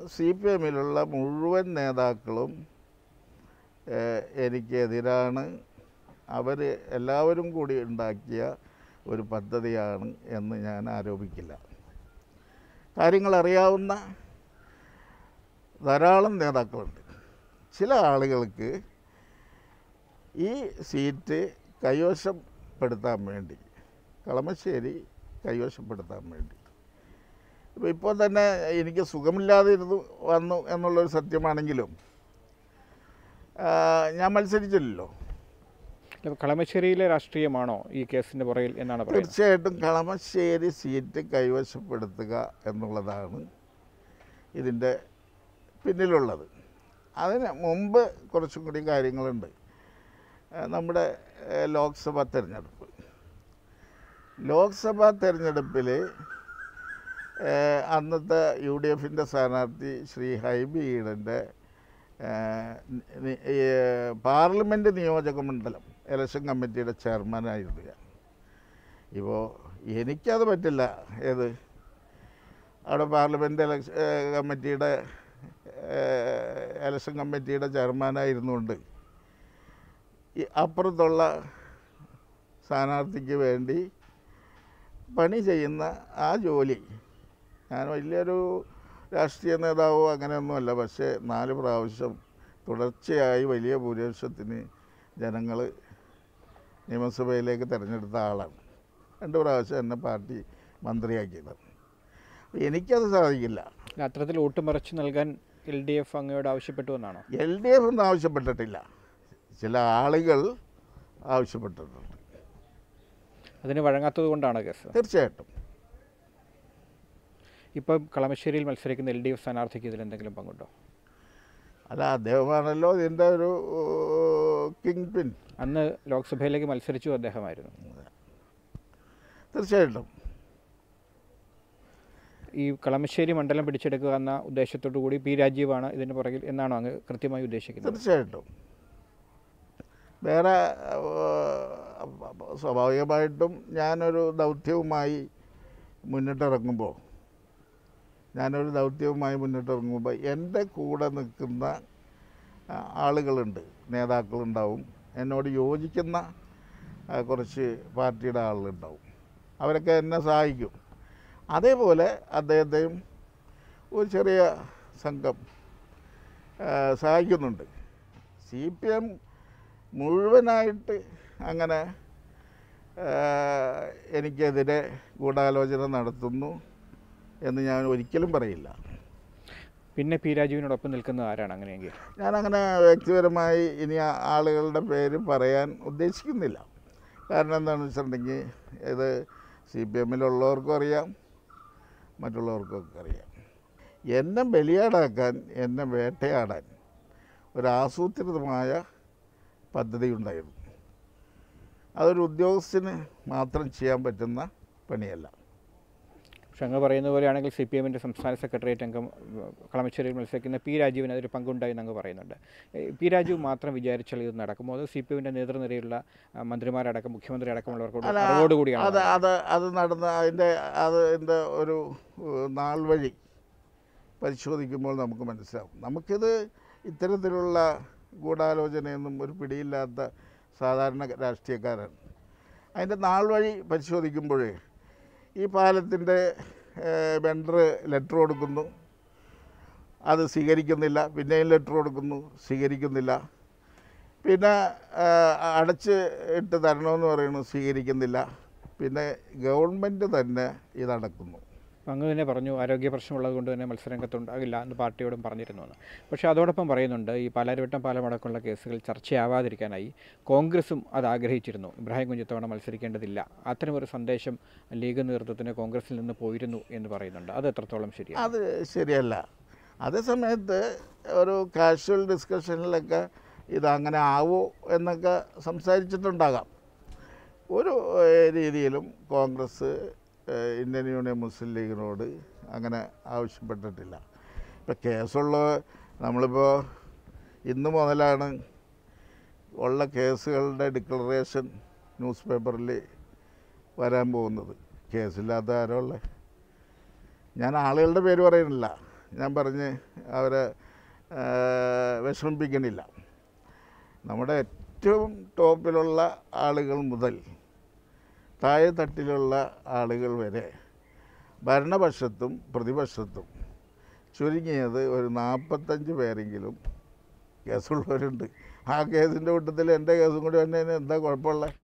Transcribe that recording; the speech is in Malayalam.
സി പി എമ്മിലുള്ള മുഴുവൻ നേതാക്കളും ഏഹ്, എനിക്കെതിരാണ് അവർ എല്ലാവരും കൂടി ഉണ്ടാക്കിയ ഒരു പദ്ധതിയാണ് എന്ന് ഞാൻ ആരോപിക്കില്ല കാര്യങ്ങൾ അറിയാവുന്ന ധാരാളം നേതാക്കളുണ്ട് ചില ആളുകൾക്ക് ഈ സീറ്റ് കൈവശപ്പെടുത്താൻ വേണ്ടി കളമശ്ശേരി കൈവശപ്പെടുത്താൻ വേണ്ടി ഇപ്പോൾ ഇപ്പോൾ തന്നെ എനിക്ക് സുഖമില്ലാതെ ഇരുന്നു വന്നു എന്നുള്ളൊരു സത്യമാണെങ്കിലും ആ, ഞാൻ മത്സരിച്ചില്ലല്ലോ അപ്പോൾ കളമശ്ശേരിയിലെ രാഷ്ട്രീയമാണോ ഈ കേസിൻ്റെ പുറകിൽ എന്നാണ് പറയുന്നത് തീർച്ചയായിട്ടും കളമശ്ശേരി സീറ്റ് കൈവശപ്പെടുത്തുക എന്നുള്ളതാണ് ഇതിൻ്റെ പിന്നിലുള്ളത് അതിന് മുമ്പ് കുറച്ചും കൂടി കാര്യങ്ങളുണ്ട് ആ, നമ്മുടെ ഏ, ലോക്സഭാ തെരഞ്ഞെടുപ്പ് ലോക്സഭാ തെരഞ്ഞെടുപ്പിൽ അന്നത്തെ യു ഡി എഫിൻ്റെ സ്ഥാനാർത്ഥി ശ്രീ ഹൈബി ഈഡൻ്റെ പാർലമെൻറ്റ് നിയോജക മണ്ഡലം ഇലക്ഷൻ കമ്മിറ്റിയുടെ ചെയർമാനായിരുന്നു ഞാൻ ഇപ്പോൾ എനിക്കത് പറ്റില്ല ഏത് അവിടെ പാർലമെൻറ്റ് ഇലക്ഷൻ കമ്മിറ്റിയുടെ ഇലക്ഷൻ കമ്മിറ്റിയുടെ ചെയർമാനായിരുന്നുകൊണ്ട് ഈ അപ്പുറത്തുള്ള സ്ഥാനാർത്ഥിക്ക് വേണ്ടി പണി ചെയ്യുന്ന ആ ജോലി ഞാൻ വലിയൊരു രാഷ്ട്രീയ നേതാവോ അങ്ങനെയൊന്നുമല്ല പക്ഷേ നാല് പ്രാവശ്യം തുടർച്ചയായി വലിയ ഭൂരിപക്ഷത്തിന് ജനങ്ങൾ നിയമസഭയിലേക്ക് തിരഞ്ഞെടുത്ത ആളാണ് രണ്ട് പ്രാവശ്യം എന്നെ പാർട്ടി മന്ത്രിയാക്കിയതാണ് അപ്പോൾ എനിക്കത് സാധിക്കില്ല അത്തരത്തിൽ വോട്ട് മറിച്ച് നൽകാൻ എൽ ഡി എഫ് അങ്ങയോട് ആവശ്യപ്പെട്ടു എന്നാണോ എൽ ഡി എഫ് ഒന്നും ആവശ്യപ്പെട്ടിട്ടില്ല ചില ആളുകൾ ആവശ്യപ്പെട്ടിട്ടുണ്ട് അതിന് വഴങ്ങാത്തത് കൊണ്ടാണ് കേസ് തീർച്ചയായിട്ടും ഇപ്പം കളമശ്ശേരിയിൽ മത്സരിക്കുന്ന എൽ ഡി എഫ് സ്ഥാനാർത്ഥിക്ക് ഇതിൽ എന്തെങ്കിലും പങ്കുണ്ടോ അല്ല അദ്ദേഹമാണല്ലോ ഇതിൻ്റെ ഒരു കിങ് പിൻ അന്ന് ലോക്സഭയിലേക്ക് മത്സരിച്ചു അദ്ദേഹമായിരുന്നു തീർച്ചയായിട്ടും ഈ കളമശ്ശേരി മണ്ഡലം പിടിച്ചെടുക്കുക എന്ന ഉദ്ദേശത്തോടു കൂടി പി രാജീവാണ് ഇതിന് പുറകിൽ എന്നാണോ അങ്ങ് കൃത്യമായി ഉദ്ദേശിക്കുന്നത് തീർച്ചയായിട്ടും വേറെ ഏഹ്, സ്വാഭാവികമായിട്ടും ഞാനൊരു ദൗത്യവുമായി മുന്നിട്ടിറങ്ങുമ്പോൾ ഞാനൊരു ദൗത്യവുമായി മുന്നിട്ടിറങ്ങുമ്പോൾ എൻ്റെ കൂടെ നിൽക്കുന്ന ആ, ആളുകളുണ്ട് നേതാക്കളുണ്ടാവും എന്നോട് യോജിക്കുന്ന ആ, കുറച്ച് പാർട്ടിയുടെ ആളുകളുണ്ടാവും അവരൊക്കെ എന്നെ സഹായിക്കും അതേപോലെ അദ്ദേഹത്തെയും ഒരു ചെറിയ സംഘം ആ, സഹായിക്കുന്നുണ്ട് സി പി എം മുഴുവനായിട്ട് അങ്ങനെ ആ, എനിക്കെതിരെ ഗൂഢാലോചന നടത്തുന്നു എന്ന് ഞാൻ ഒരിക്കലും പറയില്ല പിന്നെ പി രാജീവിനോടൊപ്പം നിൽക്കുന്നത് ആരാണ് അങ്ങനെയെങ്കിൽ ഞാനങ്ങനെ വ്യക്തിപരമായി ഇനി ആ ആളുകളുടെ പേര് പറയാൻ ഉദ്ദേശിക്കുന്നില്ല കാരണം എന്താണെന്ന് വെച്ചിട്ടുണ്ടെങ്കിൽ ഇത് സി പി എമ്മിലുള്ളവർക്കും അറിയാം മറ്റുള്ളവർക്കൊക്കെ അറിയാം എന്നെ ബലിയാടാക്കാൻ എന്നെ വേട്ടയാടാൻ ഒരു ആസൂത്രിതമായ പദ്ധതി ഉണ്ടായിരുന്നു അതൊരു ഉദ്യോഗസ്ഥന് മാത്രം ചെയ്യാൻ പറ്റുന്ന പണിയല്ല പക്ഷെ അങ്ങ് പറയുന്ന പോലെയാണെങ്കിൽ സി പി എമ്മിൻ്റെ സംസ്ഥാന സെക്രട്ടേറിയറ്റ് അംഗം ഉം, കളമശ്ശേരിയിൽ മത്സരിക്കുന്ന പി രാജീവിന് അതിൽ പങ്കുണ്ടായി എന്ന് അങ്ങ് പറയുന്നുണ്ട് ഏ, പി രാജീവ് മാത്രം വിചാരിച്ചാൽ ഇത് നടക്കുമോ അത് സി പി എമ്മിൻ്റെ നേതൃനിരയിലുള്ള ആ, മന്ത്രിമാരടക്കം മുഖ്യമന്ത്രി അടക്കമുള്ളവർക്കൂടെ അല്ല, അറിവോടുകൂടിയാണ് അത് അത് അത് നടന്ന അതിൻ്റെ അതിൻ്റെ ഒരു ഏഹ്, നാൾ വഴി പരിശോധിക്കുമ്പോൾ നമുക്ക് മനസ്സിലാവും നമുക്കിത് ഇത്തരത്തിലുള്ള ഗൂഢാലോചനയൊന്നും ഒരു പിടിയില്ലാത്ത സാധാരണ രാഷ്ട്രീയക്കാരാണ് അതിൻ്റെ നാൾ വഴി പരിശോധിക്കുമ്പോഴേ ഈ പാലത്തിൻ്റെ വെണ്ടർ ലെറ്റർ കൊടുക്കുന്നു അത് സ്വീകരിക്കുന്നില്ല പിന്നെയും ലെറ്റർ കൊടുക്കുന്നു സ്വീകരിക്കുന്നില്ല പിന്നെ ആ, അടച്ച് ഇട്ട് തരണമെന്ന് പറയുന്നു സ്വീകരിക്കുന്നില്ല പിന്നെ ഗവൺമെൻറ് തന്നെ ഇതടക്കുന്നു അപ്പം അങ്ങ് തന്നെ പറഞ്ഞു ആരോഗ്യ പ്രശ്നമുള്ളത് കൊണ്ട് തന്നെ മത്സരരംഗത്തുണ്ടാകില്ല എന്ന് പാർട്ടിയോടും പറഞ്ഞിരുന്നു എന്ന് പക്ഷേ അതോടൊപ്പം പറയുന്നുണ്ട് ഈ പാലാരിവട്ടം പാലം അടക്കമുള്ള കേസുകൾ ചർച്ചയാവാതിരിക്കാനായി കോൺഗ്രസും അത് ആഗ്രഹിച്ചിരുന്നു ഇബ്രാഹിം കുഞ്ഞിത്തവണ മത്സരിക്കേണ്ടതില്ല അത്തരമൊരു സന്ദേശം ലീഗ് നേതൃത്വത്തിന് കോൺഗ്രസിൽ നിന്ന് പോയിരുന്നു എന്ന് പറയുന്നുണ്ട് അത് എത്രത്തോളം ശരിയാണ് അത് ശരിയല്ല അതേ സമയത്ത് ഒരു കാഷ്വൽ ഡിസ്കഷനിലൊക്കെ ഇതങ്ങനെ ആവോ എന്നൊക്കെ സംസാരിച്ചിട്ടുണ്ടാകാം ഒരു ഏഹ്, രീതിയിലും കോൺഗ്രസ് ഏഹ്, ഇന്ത്യൻ യൂണിയൻ മുസ്ലിം ലീഗിനോട് അങ്ങനെ ആവശ്യപ്പെട്ടിട്ടില്ല ഇപ്പം കേസുള്ള നമ്മളിപ്പോൾ ഇന്ന് മുതലാണ് ഉള്ള കേസുകളുടെ ഡിക്ലറേഷൻ ന്യൂസ് പേപ്പറിൽ വരാൻ പോകുന്നത് കേസില്ലാത്ത ആരോ ഉള്ളത് ഞാൻ ആളുകളുടെ പേര് പറയുന്നില്ല ഞാൻ പറഞ്ഞ് അവരെ ആ, വിഷമിപ്പിക്കണില്ല നമ്മുടെ ഏറ്റവും ടോപ്പിലുള്ള ആളുകൾ മുതൽ താഴെ തട്ടിലുള്ള ആളുകൾ വരെ ഭരണപക്ഷത്തും പ്രതിപക്ഷത്തും ചുരുങ്ങിയത് ഒരു നാൽപ്പത്തഞ്ച് പേരെങ്കിലും കേസുള്ളവരുണ്ട് ആ കേസിൻ്റെ കൂട്ടത്തിൽ എൻ്റെ കേസും കൂടി വന്നതിന് എന്താ കുഴപ്പമുള്ളത്